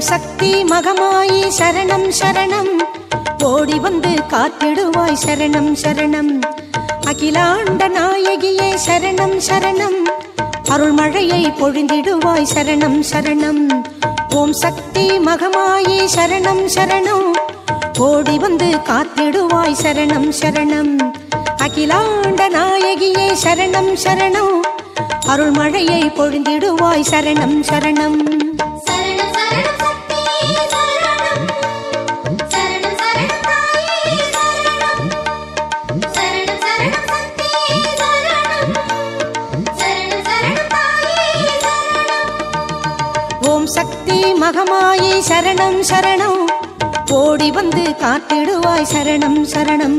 சக்தி மகமாயி சரணம் சரணம் ஓடி வந்து காத்திடுவாய் சரணம் சரணம் அகிலாண்ட நாயகியே சரணம் சரணம் அருள்மழையை பொழிந்திடுவாய் சரணம் சரணம் ஓம் சக்தி மகமாயி சரணம் சரணம் ஓடி வந்து காத்திடுவாய் சரணம் சரணம் அகிலாண்ட நாயகியே சரணம் சரணம் அருள்மழையை பொழிந்திடுவாய் சரணம் சரணம் சரணம் சரணம் சக்தி சரணம் சரணம் சரணம் தாயே சரணம் சரணம் சரணம் சக்தி சரணம் சரணம் சரணம் தாயே சரணம் ஓம் சக்தி மகமாயி சரணம் சரணம் ஓடி வந்து காத்திடுவாய் சரணம் சரணம்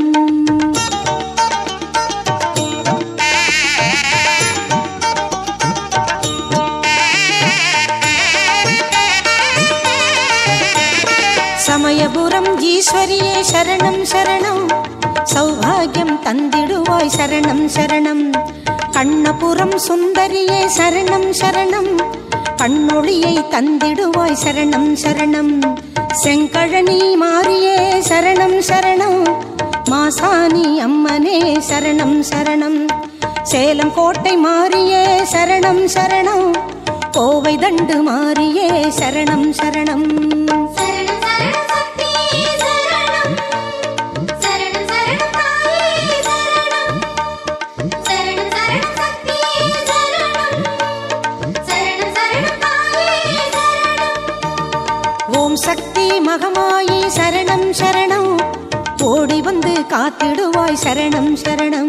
சமயபுரம் ஈஸ்வரியே சரணம் சரணம் சௌபாகியம் தந்திடுவாய் சரணம் சரணம் கண்ணபுரம் சுந்தரியே சரணம் சரணம் கண்ணொளியை தந்திடுவாய் சரணம் சரணம் செங்கழனி மாறியே சரணம் சரணம் மாசாணி அம்மனே சரணம் சரணம் சேலம் கோட்டை மாறியே சரணம் சரணம் கோவை தண்டு மாறியே சரணம் சரணம் சரணம் சரணம் சக்தி சரணம் சரணம் சரணம் தாயே சரணம் சரணம் சரணம் சக்தி சரணம் சரணம் சரணம் தாயே சரணம் ஓம் சக்தி மகமாயி சரணம் சரணம் ஓடி வந்து காத்திடுவாய் சரணம் சரணம்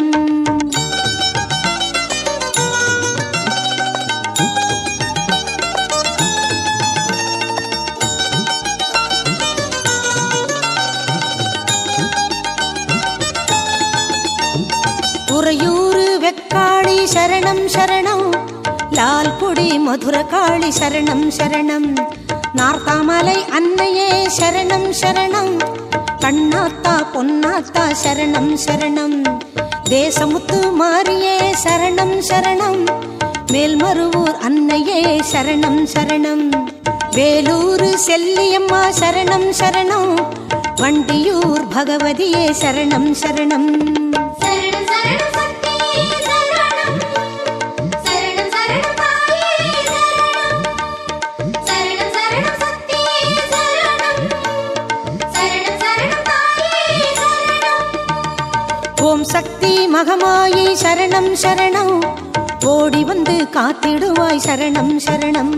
உறையூரு வெக்காளி சரணம் சரணம் லால்குடி மதுரகாளி சரணம் சரணம் நார்த்தாமலை அன்னையே சரணம் சரணம் கண்ணாத்தா பொன்னாத்தா சரணம் சரணம் தேசமுத்து மாரியே சரணம் சரணம் மேல்மருவூர் அன்னையே சரணம் சரணம் வேலூர் செல்லியம்மா சரணம் சரணம் வண்டியூர் பகவதியே சரணம் சரணம் சரணம் சரணம் சக்தி சரணம் சரணம் சரணம் தாயே சரணம் சரணம் சரணம் சக்தி சரணம் சரணம் சரணம் தாயே சரணம் ஓம் சக்தி மகமாயி சரணம் சரணம் ஓடி வந்து காத்திடுவாய் சரணம் சரணம்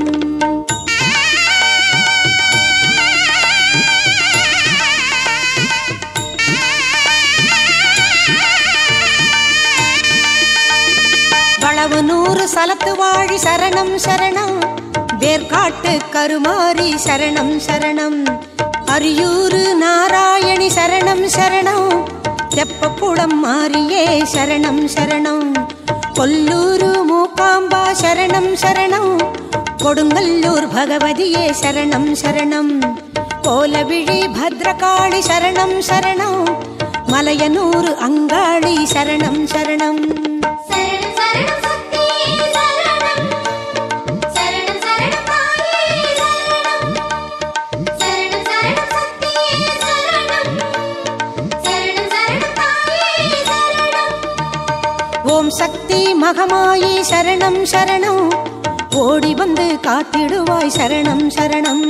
வளவு நூறு சலத்து வாழி சரணம் சரணம் வேர்காட்டு கருமாரி சரணம் சரணம் அரியூரு நாராயணி சரணம் சரணம் தெப்பக்குளம் மாரியே சரணம் சரணம் கொல்லூரு மூக்காம்பா சரணம் சரணம் கொடுங்கல்லூர் பகவதியே சரணம் சரணம் கோலவிழி பத்ரகாளி சரணம் சரணம் மலையனூர் அங்காளி சரணம் சரணம் சரணம் சரணம் சக்தி சரணம் சரணம் சரணம் தாயே சரணம் சரணம் சரணம் சக்தி சரணம் சரணம் சரணம் தாயே சரணம் ஓம் சக்தி மகமாயி சரணம் சரணம் ஓடி வந்து காத்திடுவாய் சரணம் சரணம்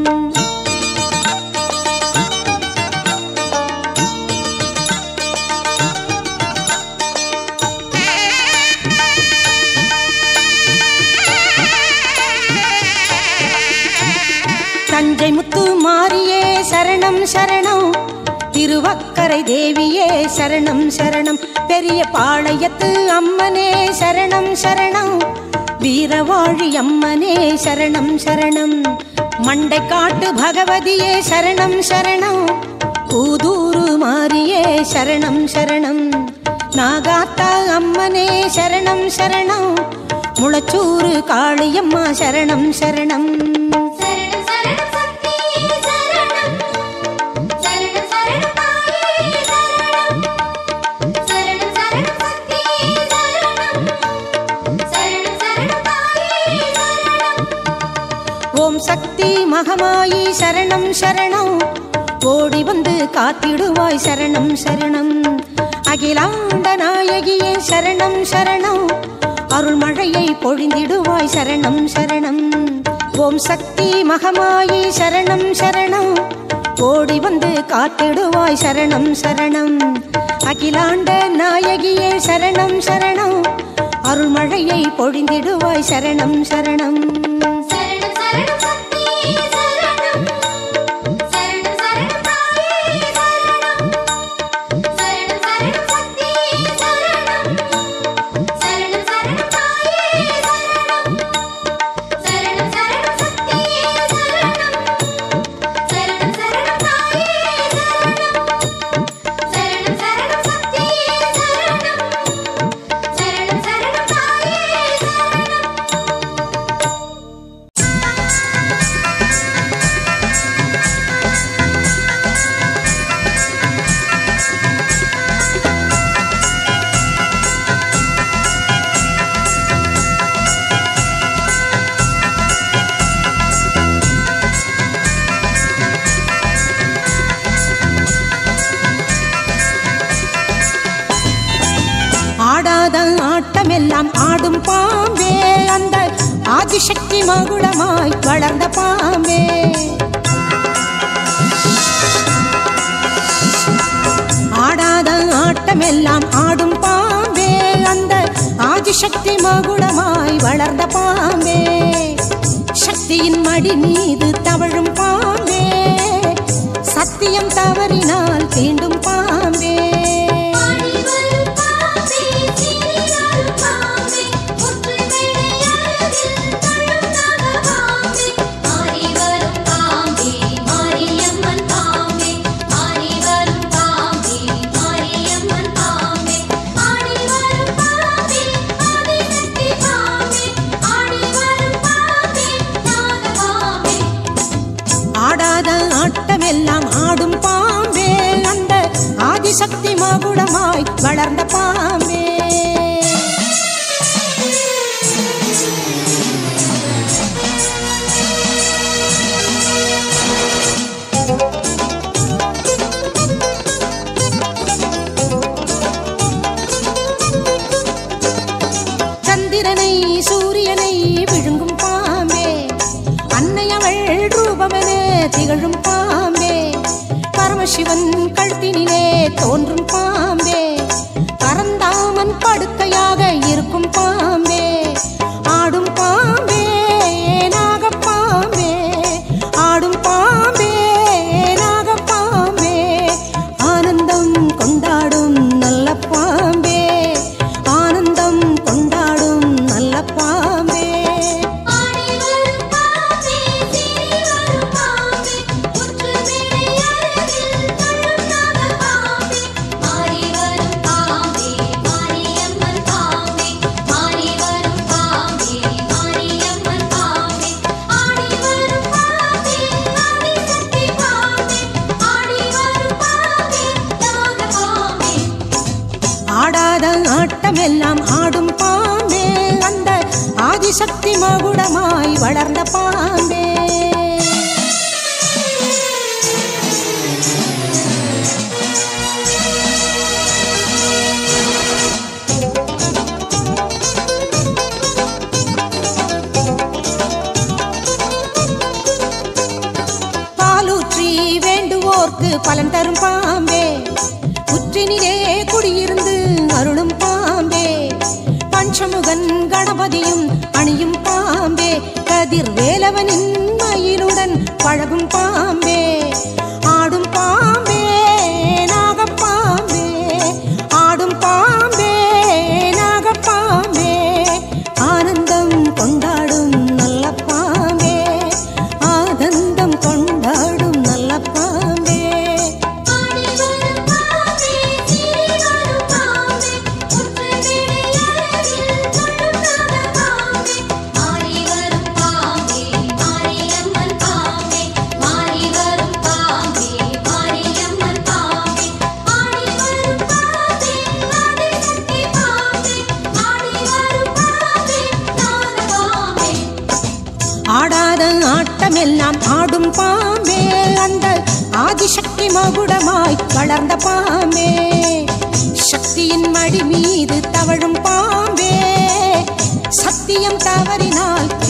தஞ்சை முத்து மாரியே சரணம் சரணம் திருவக்கரை தேவியே சரணம் சரணம் பெரிய பாளையத்து அம்மனே சரணம் சரணம் வீரவாழி அம்மனே சரணம் சரணம் மண்டைக்காட்டு பகவதியே சரணம் சரணம் கூதூரு மாரியே சரணம் சரணம் நாகாத்தா அம்மனே சரணம் சரணம் முளச்சூரு காளியம்மா சரணம் சரணம் சரணம் சரணம் சக்தி சரணம் சரணம் சரணம் தாயே சரணம் சரணம் சரணம் சக்தி சரணம் சரணம் சரணம் தாயே சரணம் ஓம் சக்தி மக மகமாயி சரணம் சரணம் ஓடி வந்து காத்திடுவாய் சரணம் சரணம் அகிலாண்ட நாயகியே சரணம் சரணம் அருள்மழையை பொழிந்திடுவாய் சரணம் சரணம் ஓம் சக்தி மகமாயி சரணம் சரணம் ஓடி வந்து காத்திடுவாய் சரணம் சரணம் அகிலாண்ட நாயகியே சரணம் சரணம் அருள்மழையை பொழிந்திடுவாய் சரணம் சரணம் சரணம் சரணம் சக்தியே சரணம் சரணம் சரணம் தாயே சரணம் சரணம் சரணம் சக்தியே சரணம் சரணம் சரணம் தாயே சரணம் சரணம் சரணம் சக்தியே சரணம் சரணம் சரணம் தாயே சரணம் சரணம் சரணம் சக்தியே சரணம் சரணம் சரணம் தாயே சரணம் ஆடாத ஆட்டமெல்லாம் ஆடும் பாம்பே அந்த ஆதிசக்தி மகுடமாய் வளர்ந்த பாம்பே ஆடாத ஆட்டமெல்லாம் ஆடும் பாம்பே அந்த ஆதிசக்தி மகுடமாய் வளர்ந்த பாம்பே சக்தியின் மடி மீது தவழும் பாம்பே சத்தியம் தவறினால் தீண்டும் பாம்பே ஆடிவரும் பாம்பே சீரிவரும் பாம்பே ஒற்றை மேடையழகில் தழும் நாகபாம்பே ஆடிவரும் பாம்பே மாரியம்மன் பாம்பே ஆடிவரும் பாம்பே மாரியம்மன் பாம்பே ஆடிவரும் பாம்பே ஆதிசக்தி பாம்பே ஆடிவரும் பாம்பே நாகபாம்பே ஆடாத ஆட்டமெல்லாம் ஆடும் பாம்பே அந்த ஆதிசக்தி மகுடமாய் வளர்ந்த பாம்பே சந்திரனை சூரியனை விழுங்கும் பாம்பே அன்னையவள் ரூபமென திகழும் பாம்பே பரமசிவன் கழுத்தினிலே தோன்றும் பாம்பே பரந்தாமன் படுக்கையாக இருக்கும் பாம்பே ஆடும் பாம்பே நாகப்பாம்பே ஆடும் பாம்பே நாகப்பாம்பே ஆனந்தம் கொண்டாடும் நல்ல பாம்பே ஆனந்தம் கொண்டாடும் நல்ல பாம்பே ஆடிவரும் பாம்பே சீரிவரும் பாம்பே ஒற்று மேடையழகில் தழும் நாகபாம்பே மாறிவரும் பாம்பே மாரியம்மன் பாம்பே மாறிவரும் பாம்பே மாரியம்மன் பாம்பே ஆடிவரும் பாம்பே ஆதிசக்தி பாம்பே ஆடிவரும் பாம்பே நாகபாம்பே ஆடாத ஆட்டமெல்லாம் ஆடும் பாம்பே அந்த ஆதிசக்தி மகுடமாய் வளர்ந்த பாம்பே பாலூற்றி வேண்டுவோர்க்கு பலன் தரும் பாம்பே புற்றினிலே குடியிருந்து அருளும் பாம்பே பஞ்சமுகன் கணபதியும் அணியும் பாம்பே கதிர் வேலவனின் மயிலுடன் பழகும் பாம்பே ஆடும் பாம்பே நாகப்பாம்பே ஆடும் பாம்பே நாகப்பாம்பே ஆனந்தம் கொண்டாடும் நல்ல பாம்பே ஆனந்தம் கொண்டாடும் நல்ல பாம்பே ஆடிவரும் பாம்பே சீரிவரும் பாம்பே ஒற்றை மேடையழகில் தழும் நாகபாம்பே மாறிவரும் பாம்பே மாரியம்மன் பாம்பே மாறி மகுடமாய் வளர்ந்த பாம்பே சக்தியின் மடி மீது தவழும் பாம்பே சத்தியம் தவறினால்